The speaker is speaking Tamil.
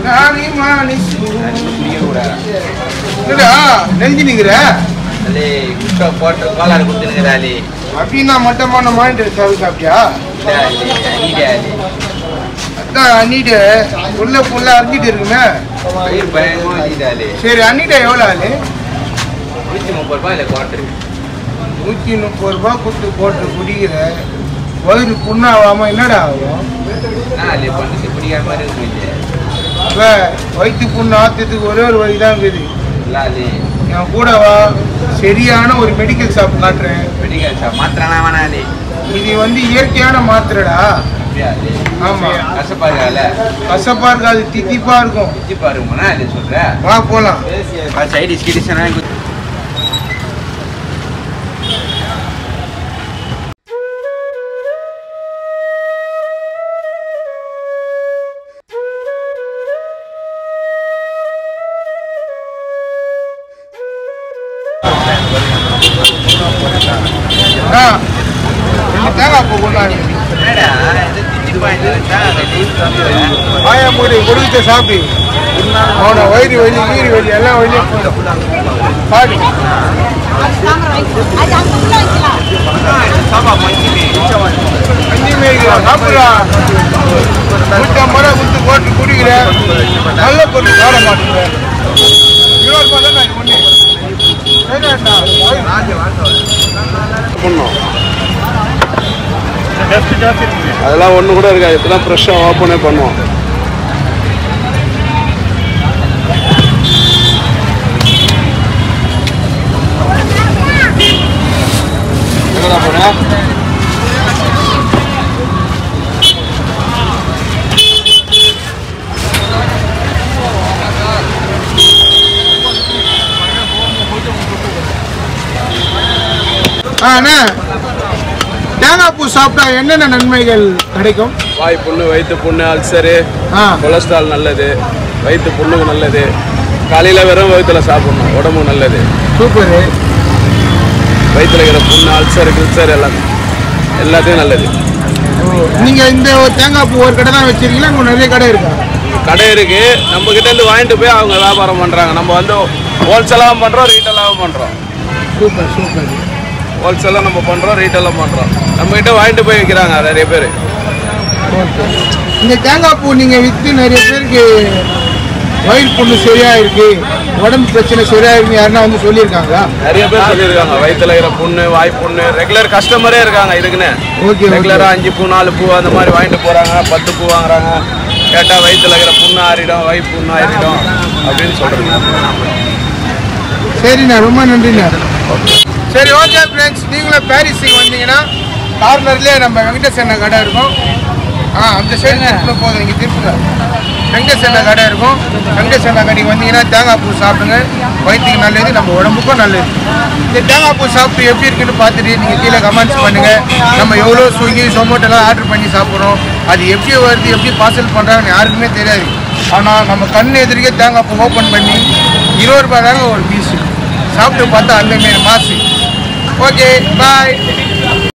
நானி மானி சூ. குடிக்கக்கூடாது என்னடா நெஞ்சு நிக்கிற அலே குட்டை போட்டு கோளாறு கொடுத்துருக்குறாளே அப்படின்னா மட்டமான மானிட்டர் சாவி சாப்பிட்டியா அதான் அண்ணிட்டு உள்ள ஃபுல்லா அறிஞ்சிட்டு இருக்குமே பயிர் பயங்கரமா வச்சுட்டாளே சரி அண்ணிட்ட எவ்வளோ ஆளு நூற்றி முப்பது ரூபாய் இல்லை குவார்டரு நூற்றி முப்பது ரூபா கொடுத்து போட்டு குடிக்கிற வயிறு புண்ணாகாம என்னடா ஆகும் நான் அதில் பண்ணுறது பிடிக்காத மாதிரி இருக்கு இப்போ வயிற்று புண்ணு ஆத்துறதுக்கு ஒரே ஒரு வழி தான் இருக்குது இல்லாது என் கூட வா சரியான ஒரு மெடிக்கல் ஷாப் காட்டுறேன் மெடிக்கல் ஷாப் மாத்திரானா வேணாலே இது வந்து இயற்கையான மாத்திரைடா அப்படியாலே ஆமா கசப்பா இருக்கால கசப்பா இருக்காது தித்திப்பா இருக்கும் வச்சு பாருங்கண்ணா அது சொல்கிறேன் வா போலாம் சைடிஸ் கிடிஸ் ஆ ரெண்டு தேங்காய் பூ கொண்டாங்க என்னடா இது திட்டி பாய்ந்து ஆயா மூடி கொடுத்து சாப்பி அவனை வயிறு வலி கீரி வலி எல்லாம் வலியும் போயிடும் பாடி சாப்பா மஞ்சுமே அஞ்சு மேய்க்கிறான் சாப்பிட்றா நூற்றி ஐம்பது ரூபா கொடுத்து போட்டு குடிக்கிற நல்ல பொருள் சாட மாட்டேங்கிறேன் இருபது ரூபா தான் நான் ஒன்று பண்ணோம் அதெல்லாம் ஒன்று கூட இருக்காது இப்பதான் ஃப்ரெஷ்ஷாக ஓப்பனே பண்ணுவோம் எங்கடா போன ஆ அண்ணா தேங்காய் பூ சாப்பிட்டா என்னென்ன நன்மைகள் கிடைக்கும் வாய் புண்ணு வயிற்று புண்ணு அல்சரு ஆ கொலஸ்ட்ரால் நல்லது வயிற்று புண்ணுக்கு நல்லது காலையில் வெறும் வயிற்றுல சாப்பிடணும் உடம்பு நல்லது சூப்பரு வயிற்றுல இருக்கிற புண்ணு அல்சர் கில்சர் எல்லாம் எல்லாத்தையும் நல்லது நீங்க இந்த ஒரு தேங்காய் பூ ஒரு கடை தான் வச்சிருக்கீங்களா உங்க நிறைய கடை இருக்கா கடை இருக்கு நம்ம கிட்ட இருந்து வாங்கிட்டு போய் அவங்க வியாபாரம் பண்றாங்க நம்ம வந்து ஹோல்சேலாகவும் பண்றோம் ரீட்டெயிலாகவும் பண்றோம் சூப்பர் சூப்பர் ஹோல்சேலாக நம்ம பண்றோம் ரீட்டெயிலும் பண்றோம் நம்ம கிட்ட வாங்கிட்டு போய் விற்கிறாங்க நிறைய பேர் இந்த தேங்காய் பூ நீங்க வித்து நிறைய பேருக்கு வயிறு புண்ணு சரியா இருக்கு உடம்பு பிரச்சனை சரியா இருக்கு யாருன்னா வந்து சொல்லியிருக்காங்களா நிறைய பேர் சொல்லியிருக்காங்க வயிற்றுல இருக்கிற புண்ணு வாய் புண்ணு ரெகுலர் கஸ்டமரே இருக்காங்க இதுக்குன்னு ஓகே ரெகுலரா அஞ்சு பூ நாலு பூ அந்த மாதிரி வாங்கிட்டு போறாங்க பத்து பூ வாங்குறாங்க கேட்டா வயிற்றுல இருக்கிற புண்ணு ஆறிடும் வயிறு புண்ணு ஆறிடும் அப்படின்னு சொல்றாங்க சரிண்ணா ரொம்ப நன்றிண்ணா சரி ஓகே ஃப்ரெண்ட்ஸ் நீங்களும் பாரிஸுக்கு வந்தீங்கன்னா கார்னர்லேயே நம்ம வெங்கடேஷ் அண்ணா கடை இருக்கும் ஆ அந்த சைடு திருப்பின போதும் இங்கே திருப்புங்க வெங்கடேஷ் அண்ணா கடை இருக்கும் வெங்கடேஷ் அண்ணா கடைக்கு வந்தீங்கன்னா தேங்காய் பூ சாப்பிடுங்க வயிற்றுக்கு நல்லது நம்ம உடம்புக்கும் நல்லது இந்த தேங்காய் பூ சாப்பிட்டு எப்படி இருக்குன்னு பார்த்துட்டு நீங்கள் கீழே கமெண்ட்ஸ் பண்ணுங்கள் நம்ம எவ்வளோ ஸ்விக்கி ஜொமேட்டோலாம் ஆர்டர் பண்ணி சாப்பிட்றோம் அது எப்படி வருது எப்படி பார்சல் பண்ணுறாங்கன்னு யாருக்குமே தெரியாது ஆனால் நம்ம கண் எதிரிக்கே தேங்காய் பூ ஓப்பன் பண்ணி இருபது ரூபாய் தாங்க ஒரு பீஸு சாப்பிட்டு பார்த்தா அந்த மாரி மாசு ஓகே பாய்